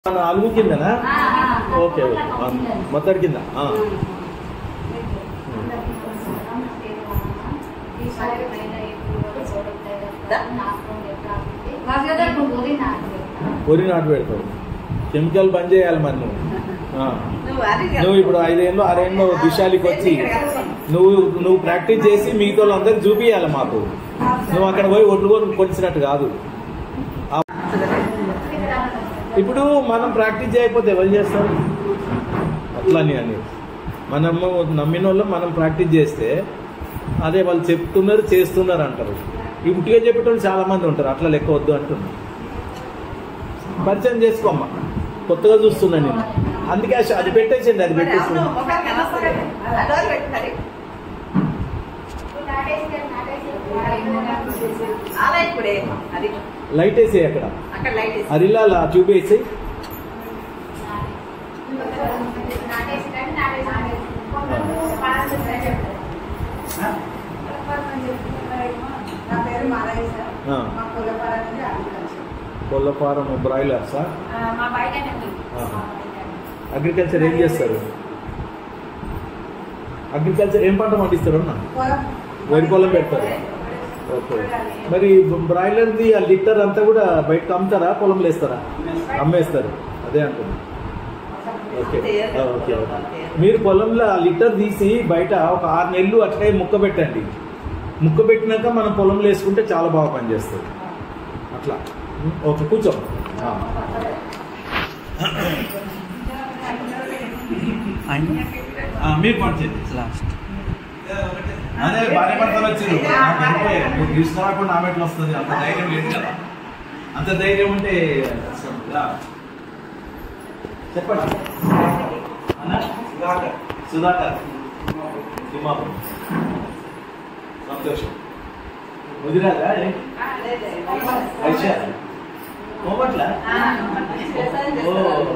మన అలుగు కిందనా okay okay ఆ, మొత్తడి కింద ఆ. వరి నాటు పెడతావు కెమికల్ బంద్ చేయాలి మరి నువ్వు ఆ. నువ్వు ఇప్పుడు ఐదేళ్ళు ఆరేళ్ళు దిశాలికి వచ్చి నువ్వు నువ్వు ప్రాక్టీస్ చేసి మిగతా వాళ్ళందరికి చూపించాలి మాకు నువ్వు అక్కడ పోయి ఒడ్లు కొని కొలిసినట్టు కాదు ఆ- ఇప్పుడు మనం ప్రాక్టీస్ చేయకపోతే ఎవరు చేస్తారు అట్లని అని మనము నమ్మిన వాళ్ళు మనం ప్రాక్టీస్ చేస్తే అదే వాళ్ళు చెప్తున్నారు చేస్తున్నారు అంటారు ఈ ఉట్టిగా చెప్పేటోళ్ళు చాలా మంది ఉంటారు అట్లా లెక్క వద్దు అంటున్నారు పరిచయం చేసుకోమ్మా కొత్తగా చూస్తున్నా నేను అందుకే ఆ ష- అది పెట్టేసింది అది పెట్టేసింది అలా ఇప్పుడే అది లైట్ వేసేయి అక్కడ అక్కడ లైట్ వేసి అరిలా అలా చూపేసి నా పేరు మాలయ్య సార్ ఆ. మా కులపాల నుండి అగ్రికల్చర్ కోళ్ళ బ్రాయిలర్సా మా బయట అగ్రికల్చర్ ఏం చేస్తారు అగ్రికల్చర్ ఏం పంట పండిస్తారు అన్న పొలం వరి పొలం పెడతారు ఓకే మరి బ్రాయిలర్ది ఆ లిటర్ అంతా కూడా బయటకు అమ్ముతారా పొలంలో వేస్తారా అమ్మేస్తారు అదే అంటున్నా ఓకే ఆ, ఓకే ఓకే. మీరు పొలంలో ఆ లిటర్ తీసి బయట ఒక ఆరు నెలలు అట్లే ముక్క పెట్టండి ముక్క పెట్టినాక మనం పొలంలో వేసుకుంటే చాలా బాగా పనిచేస్తుంది అట్లా ఉం, ఓకే కూర్చో ఆ. ఆ, మీరు పనిచేయండి లాస్ట్ అదే భార్య భర్తలు వచ్చారు నాకు వెళ్ళిపోయారు. మీరు తీసుకురాకుండా ఆమె ఎట్లా వస్తుంది అంత ధైర్యం లేదు కదా అంత ధైర్యం ఉంటే అసలు రా. చెప్పండి అన్న సుధాకర్ సుధాకర్ తిమ్మాపురం సంతోషం ముదిరాదా ఐషా కోమట్ల ఓ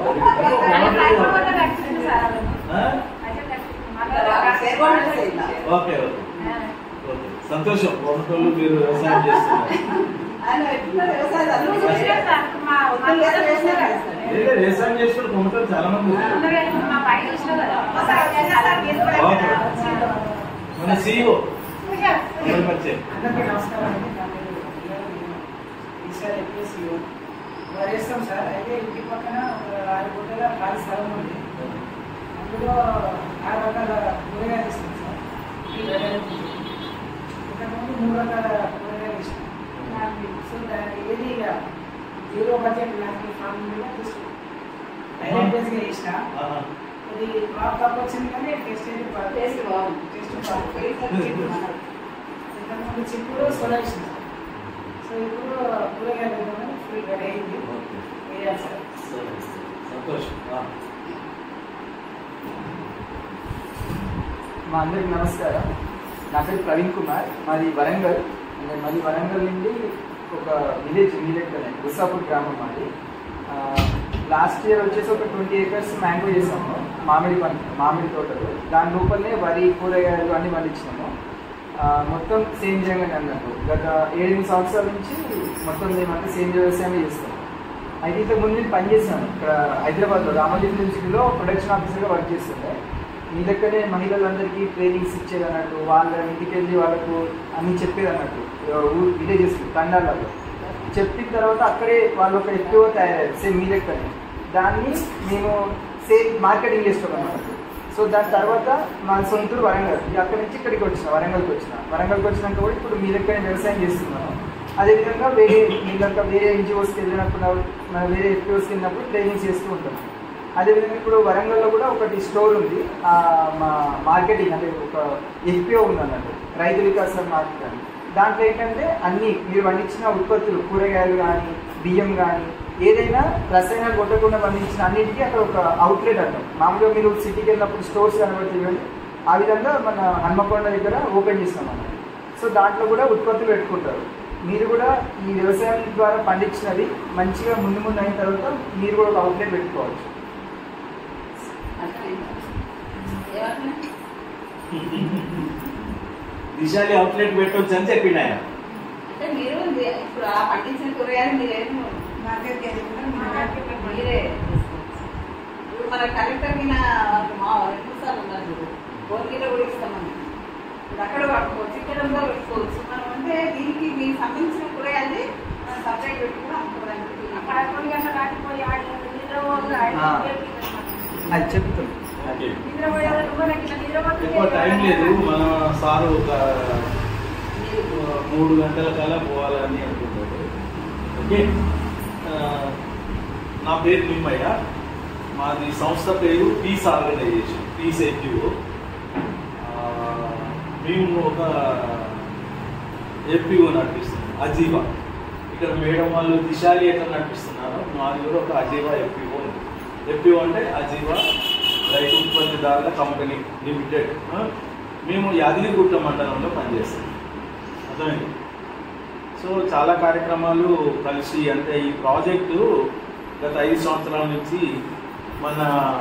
ఆ? ఓకే ఓకే ఓకే సంతోషం కోమటోళ్ళు మీరు వ్యవసాయం చేస్తున్నారు ఆయన ఎట్లా వ్యవసాయం చదువు చేశారు. లేదు, వ్యవసాయం చేస్తున్న కోమటోళ్ళు చాలా మంది ఉన్నారు. ఓకే మన సీఈఓ పరిచయం అందరికీ నమస్కారం అండి నా పేరు ఈఆర్ ఈసారి చెప్పేసి వరేస్తాం సార్ అయితే ఇంటి పక్కన ఒక ఆరు గుంటల ఖాళీ స్థలం ఉంది అందులో ఆరు రకాల కూరగాయలు ఇస్తాం సార్ ఈ వెడల్పు. ఇంతకుముందు మూడు రకాల కూరగాయలు ఇస్తాం సో దాని ఏది ఇక జీరో బడ్జెట్ నాకు ఫామ్ మీద తీసుకున్నాం డైరెక్ట్ బేస్గా ఇష్ట ఆహా. ఇది క్రాప్ తక్కువ వచ్చింది కానీ టేస్ట్ అయితే బాగా- టేస్ట్ బాగుంది. టేస్ట్ బాగుంది ఇంతకుముందు చిక్కుడు సోడా ఇష్టం సో ఇప్పుడు కూరగాయలు వేద్దామని ఫుల్ రెడీ అయింది ఓకే. వేయాలి సార్ సరే. సంతోషం ఆ. మా అందరికి నమస్కారం నా పేరు ప్రవీణ్ కుమార్ మాది వరంగల్ నేను మాది వరంగల్ నుండి ఒక విలేజ్ విలేజ్ గుస్సాపూర్ గ్రామం మాది లాస్ట్ ఇయర్ వచ్చేసి ఒక ట్వంటీ ఏకర్స్ మ్యాంగో చేసాము మామిడి పంట మామిడి తోటలు దాని లోపలనే వరి కూరగాయలు అన్ని పండించినాము ఆ, మొత్తం సేంద్రియంగానే అన్నట్టు గత ఏడు సంవత్సరాల నుంచి మొత్తం మేమంతా సేంద్రియ వ్యవసాయమే చేస్తాం అయితే ఇంతకు ముందు నేను పనిచేశాను ఇక్కడ హైదరాబాద్లో రామోజీ యూనివర్సిటీలో ప్రొడక్షన్ ఆఫీసర్గా వర్క్ చేస్తుండే మీ దగ్గరే మహిళలందరికీ ట్రైనింగ్స్ ఇచ్చేది అన్నట్టు వాళ్ళ ఇంటికి వెళ్ళి వాళ్ళకు అన్ని చెప్పేది అన్నట్టు ఊరు విలేజెస్ తండాలలో చెప్పిన తర్వాత అక్కడే వాళ్ళు ఒక ఎక్కువ తయారయ్యారు సేమ్ మీ లెక్కనే దాన్ని మేము సేల్ మార్కెటింగ్ చేస్తాం అన్నమాట సో దాని తర్వాత మా సొంతూరు వరంగల్ ఇక అక్కడి నుంచి ఇక్కడికి వచ్చిన వరంగల్కి వచ్చిన వరంగల్కి వచ్చినాక కూడా ఇప్పుడు మీ లెక్కనే వ్యవసాయం చేస్తున్నాను అదేవిధంగా వేరే మీదంతా వేరే ఎన్జిఓస్కి వెళ్ళినప్పుడు మన వేరే ఎఫ్పిఓస్కి వెళ్ళినప్పుడు ట్రైనింగ్ చేస్తూ ఉంటాం అదేవిధంగా ఇప్పుడు వరంగల్లో కూడా ఒకటి స్టోర్ ఉంది ఆ, మా మార్కెటింగ్ అంటే ఒక ఎఫ్పిఓ ఉంది అన్నట్టు రైతు వికాస మార్కెట్ అని దాంట్లో ఏంటంటే అన్ని మీరు పండించిన ఉత్పత్తులు కూరగాయలు కానీ బియ్యం కానీ ఏదైనా రసాయనాలు కొట్టకుండా పండించిన అన్నింటికీ అక్కడ ఒక అవుట్లెట్ అంటాం మామూలుగా మీరు సిటీకి వెళ్ళినప్పుడు స్టోర్స్ కనబడుతుంది చూడండి ఆ విధంగా మన హన్మకొండ దగ్గర ఓపెన్ చేస్తాం అన్నమాట సో దాంట్లో కూడా ఉత్పత్తులు పెట్టుకుంటారు మీరు కూడా ఈ వ్యవసాయం ద్వారా పండించినది మంచిగా ముందు ముందు అయిన తర్వాత మీరు కూడా ఒక అవుట్లెట్ పెట్టుకోవచ్చు విశాలి అవుట్లెట్ పెట్టొచ్చు అని చెప్పిండు ఆయన అంటే మీరు ఇప్పుడు ఆ పండించిన కూరగాయలు మీరేం మార్కెట్కి వెళ్ళకుండా మీరే ఇప్పుడు మన కలెక్టర్ మీద మా రెండు సార్లు ఉన్నారు చూడు కోరికలో కూడా ఇస్తామని ఇప్పుడు అక్కడ వాడుకోవచ్చు ఇక్కడ కూడా పెట్టుకోవచ్చు మనం అంటే దీనికి మీకు సంబంధించిన కూరగాయలు మనం సపరేట్ పెట్టుకుని అమ్ముకోవడానికి అక్కడ కొన్ని గంటలు రాకపోయి ఆడ నిద్ర పోగా ఆ. అది చెప్తాను ఓకే నిద్ర పోయేది మనకి ఇట్లా నిద్ర పోతుంది. ఎక్కువ టైం లేదు మన సారు ఒక మూడు గంటల కల్లా పోవాలని అనుకుంటాడు ఓకే ఆ, నా పేరు నిమ్మయ్య మాది సంస్థ పేరు పీస్ ఆర్గనైజేషన్ పీస్ ఎన్జిఓ మేము ఒక ఎఫ్పిఓ నడిపిస్తున్నాం అజీవా ఇక్కడ మేడం వాళ్ళు దిశాలి ఎట్లా నడిపిస్తున్నారు మాది కూడా ఒక అజీవా ఎఫ్పిఓ ఉంది ఎఫ్పిఓ అంటే అజీవా రైతు ఉత్పత్తిదారుల కంపెనీ లిమిటెడ్ ఆ, మేము యాదగిరిగుట్ట మండలంలో పనిచేస్తాం అర్థమైంది సో చాలా కార్యక్రమాలు కలిసి అంటే ఈ ప్రాజెక్టు గత ఐదు సంవత్సరాల నుంచి మన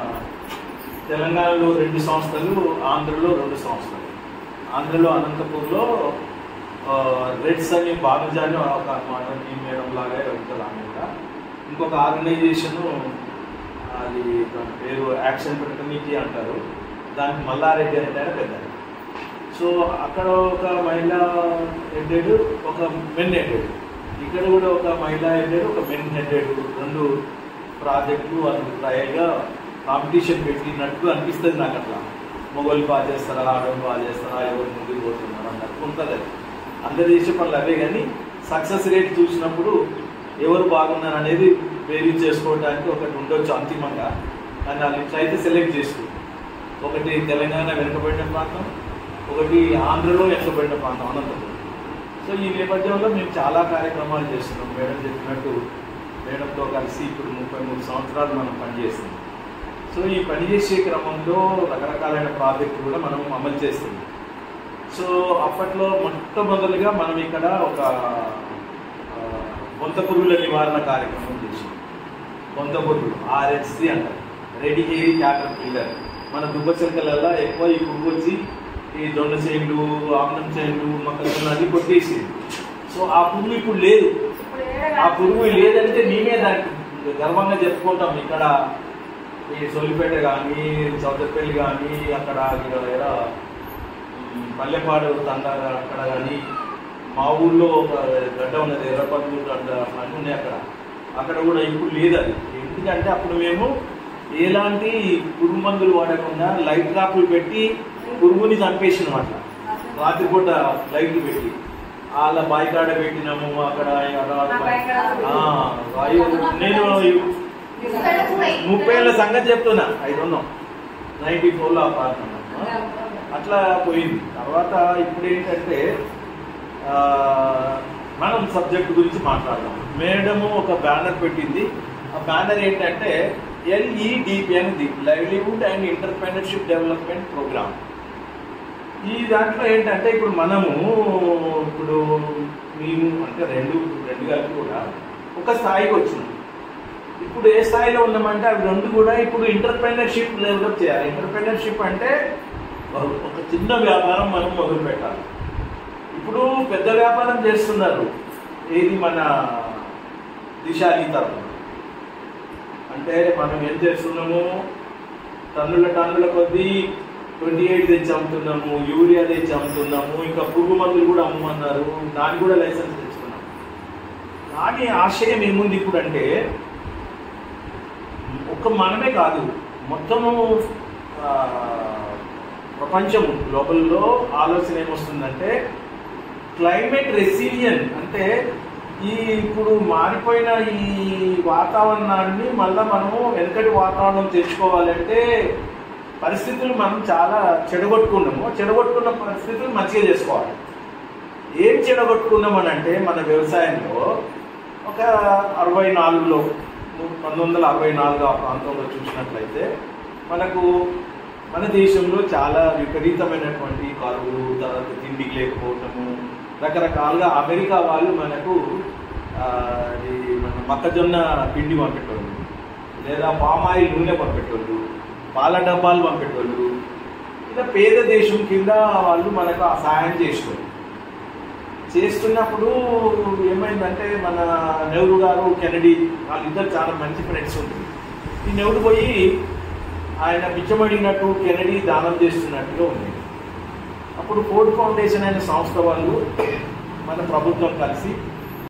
తెలంగాణలో రెండు సంస్థలు ఆంధ్రలో రెండు సంస్థలు ఆంధ్రలో అనంతపూర్లో ఆ, రెడ్స్ అని బానుజాని ఒక మాట ఈ మేడం లాగా ఉంటుంది ఆమె కూడా ఇంకొక ఆర్గనైజేషన్ అది దాని పేరు యాక్షన్ ఫ్రెటర్నిటీ అంటారు దానికి మల్లారెడ్డి అంటారు పెద్ద సో అక్కడ ఒక మహిళా హెడెడ్ ఒక మెన్ హెడెడ్ ఇక్కడ కూడా ఒక మహిళా హెడెడ్ ఒక మెన్ హెడెడ్ రెండు ప్రాజెక్టులు వాళ్ళు ట్రయల్గా కాంపిటీషన్ పెట్టినట్టు అనిపిస్తుంది నాకు అట్లా మొగోళ్ళు బాగా చేస్తారా ఆడవాళ్ళు బాగా చేస్తారా ఎవరు ముందుకు పోతున్నారు అన్నట్టు ఉంటుంది అది అందరు చేసే పనులు అవే కానీ సక్సెస్ రేట్ చూసినప్పుడు ఎవరు బాగున్నారు అనేది వేరు చేసుకోవడానికి ఒకటి ఉండొచ్చు అంతిమంగా కానీ వాళ్ళు ఇట్లయితే సెలెక్ట్ చేసుకో ఒకటి తెలంగాణ వెనుకబడిన ప్రాంతం ఒకటి ఆంధ్రలో వెనుకబడిన ప్రాంతం అనంతపురం సో ఈ నేపథ్యంలో మేము చాలా కార్యక్రమాలు చేస్తున్నాం మేడం చెప్పినట్టు మేడంతో కలిసి ఇప్పుడు ముప్పై మూడు సంవత్సరాలు మనం పనిచేస్తున్నాం సో ఈ పనిచేసే క్రమంలో రకరకాలైన ప్రాజెక్టులు కూడా మనం అమలు చేస్తున్నాం సో అప్పట్లో మొట్టమొదలుగా మనం ఇక్కడ ఒక ఆ, బొంత పురుగుల నివారణ కార్యక్రమం చేసాం బొంత పురుగులు ఆర్ఎస్సి అంటారు రెడీ హెయిర్ క్యాటర్ కిల్లర్ మన దుబ్బ చెలకలలో ఎక్కువ ఈ పురుగు వచ్చి ఈ దొండ చేనులు ఆమ్లం చేనులు మొక్కలు అది కొట్టేసింది సో ఆ పురుగు ఇప్పుడు లేదు ఇప్పుడు ఏడ ఆ పురుగు లేదంటే మేమే దానికి గర్వంగా చెప్పుకుంటాం ఇక్కడ ఈ సోలిపేట కానీ చౌదపల్లి కానీ అక్కడ ఇక్కడ ఏదో, ఉమ్, పల్లెపాడు తండ అక్కడ కానీ మా ఊళ్ళో ఒక గడ్డ ఉన్నది ఎర్రపల్లి గడ్డ అన్నీ ఉన్నాయి అక్కడ అక్కడ కూడా ఇప్పుడు లేదు అది ఎందుకంటే అప్పుడు మేము ఎలాంటి పురుగు మందులు వాడకుండా లైట్ కాపులు పెట్టి పురుగుని చంపేసినాం అట్లా రాత్రిపూట లైట్లు పెట్టి వాళ్ళ బాయికాడ పెట్టినాము అక్కడ ఆ, వాయు- నేను ముప్పై ఏళ్ళ సంగతి చెప్తున్నా ఐదు ఉన్నాం నైన్టీ ఫోర్లో ఆ ప్రాంతం అట్లా పోయింది తర్వాత ఇప్పుడు ఏంటంటే ఆ, మనం సబ్జెక్ట్ గురించి మాట్లాడదాం మేడము ఒక బ్యానర్ పెట్టింది ఆ బ్యానర్ ఏంటంటే ఎల్ఈడిపి అనేది livelihood and entrepreneurship development programme ఈ దాంట్లో ఏంటంటే ఇప్పుడు మనము ఇప్పుడు మేము అంటే రెండు రెండు కలిపి కూడా ఒక స్థాయికి వచ్చినాం ఇప్పుడు ఏ స్థాయిలో ఉన్నామంటే అవి రెండు కూడా ఇప్పుడు ఎంటర్ప్రెనర్షిప్ డెవలప్ చేయాలి ఎంటర్ప్రెనర్షిప్ అంటే ఒక- ఒక చిన్న వ్యాపారం మనం మొదలు పెట్టాలి ఇప్పుడు పెద్ద వ్యాపారం చేస్తున్నారు ఏది మన దిశాని తరఫున అంటే మనం ఏం చేస్తున్నాము టన్నుల టన్నుల కొద్దీ ట్వంటీ ఎయిట్ తెచ్చి అమ్ముతున్నాము యూరియా తెచ్చి అమ్ముతున్నాము ఇంకా పురుగు మందులు కూడా అమ్మమన్నారు దానికి కూడా లైసెన్స్ తెచ్చుకున్నాము కానీ ఆశయం ఏముంది ఇప్పుడు అంటే ఒక్క మనమే కాదు మొత్తము ఆ, ప్రపంచం గ్లోబల్లో ఆలోచన ఏమొస్తుందంటే క్లైమేట్ రెసిలియన్ అంటే ఈ ఇప్పుడు మారిపోయిన ఈ వాతావరణాన్ని మళ్ళీ మనము వెనకటి వాతావరణం తెచ్చుకోవాలంటే పరిస్థితులు మనం చాలా చెడగొట్టుకున్నాము చెడగొట్టుకున్న పరిస్థితులు మంచిగా చేసుకోవాలి ఏం చెడగొట్టుకున్నామని అంటే మన వ్యవసాయంలో ఒక అరవై నాలుగులో పంతొమ్మిది వందల అరవై నాలుగు ఆ ప్రాంతంలో చూసినట్లయితే మనకు మన దేశంలో చాలా విపరీతమైనటువంటి కరువు తర్వాత తిండికి లేకపోవటము రకరకాలుగా అమెరికా వాళ్ళు మనకు ఆ, అది మన మొక్కజొన్న పిండి పంపేటోళ్ళు లేదా పామాయిల్ నూనె పంపేటోళ్ళు పాల డబ్బాలు పంపేటోళ్ళు ఇలా పేద దేశం కింద వాళ్ళు మనకు ఆ సహాయం చేసేవాళ్ళు చేస్తున్నప్పుడు ఏమైందంటే మన నెహ్రూ గారు కెనడీ వాళ్ళిద్దరు చాలా మంచి ఫ్రెండ్స్ ఉంటుంది ఈ నెహ్రూ పోయి ఆయన పిచ్చమడిగినట్టు కెనడీ దానం చేస్తున్నట్టుగా ఉంది అప్పుడు ఫోర్డ్ ఫౌండేషన్ అనే సంస్థ వాళ్ళు మన ప్రభుత్వం కలిసి